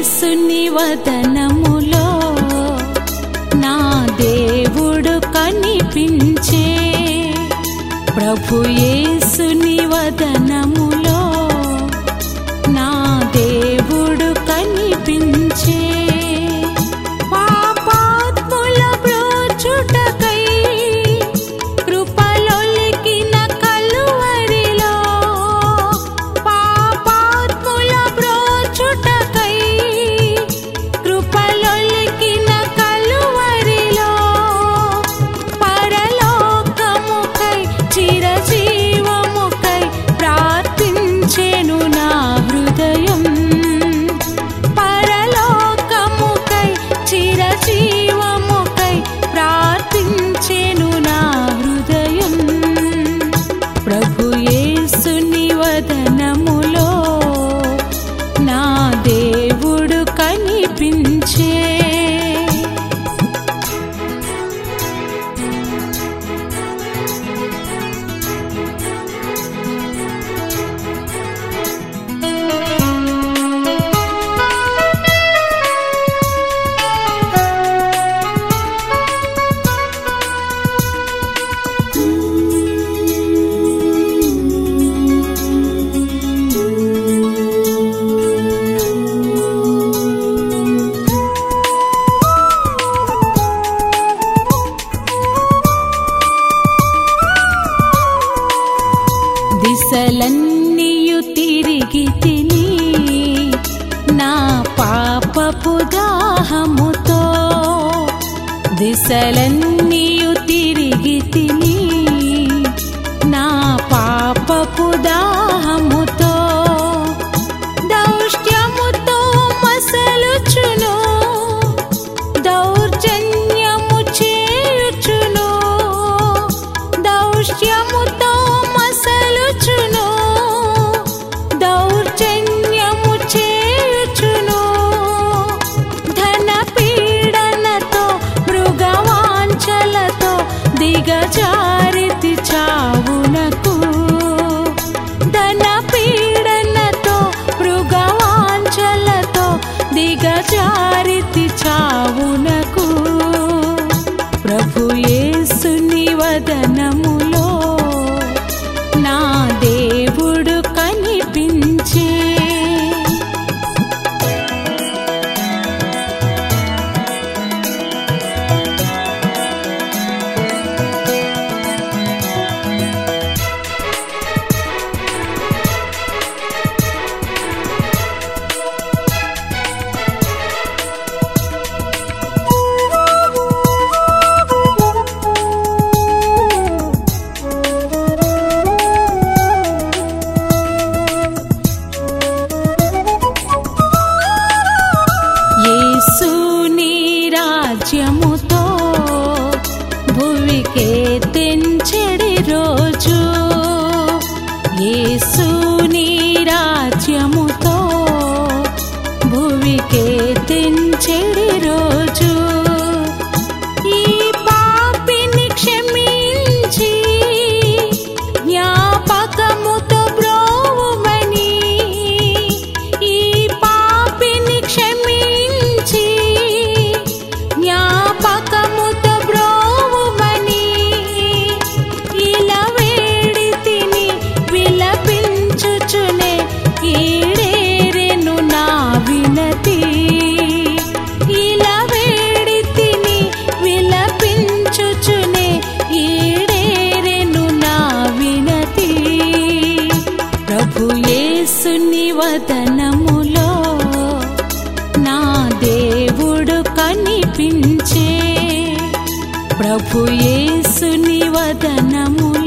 యేసుని వదనములో నా దేవుడు కనిపించే ప్రభు యేసుని వదనములో నా దేవుడు కనిపించే పాపాత్ముల బ్రోచుటకై కృపలొలికిన కలువరిలో పాపాత్ముల బ్రోచుటకై కృపలొలికిన కలువరిలో పరలోకముకై చిరజీవముకై ప్రార్థించెను నా హృదయం పరలోకముకై చిరజీవముకై ప్రార్థించెను నా హృదయం ప్రభు యేసుని వదనములో నా దేవుడు కనిపించే దిశలన్నీయు తిరిగి తిని నా పాపపు దాహముతో దిశలన్నీయు తిరిగి తిని నా పాపపు దాహముతో దౌష్ట్యముతో మసలుచును దౌర్జన్యము చేయుచును దౌష్ట్యముతో మసలుచును దౌర్జన్యము చేయుచును ధన పీడనతో మృగవాంఛలతో దిగజారితి చావునకు ధన పీడనతో మృగవాంఛలతో దిగజారితి చావునకు ప్రభు యేసుని వదనములో నా దేవుడు కనిపించే యేసుని రాజ్యముతో భువికే తెంచెడి రోజు యేసుని రాజ్యముతో భువికే తెంచెడి రోజు ఈ పాపిని క్షమించి జ్ఞాపకముతో బ్రోవుమని ఈ పాపిని క్షమించి జ్ఞాపకముతో బ్రోవుమని ఇలా వేడి తిని విలపించుచునే ఈడేరెను నా వినతి ఇలా వేడి తిని విలపించుచునే ఈడేరెను నా వినతి ప్రభు యేసుని వదనములో నా దేవుడు కనిపించే ప్రభు యేసుని వదనములో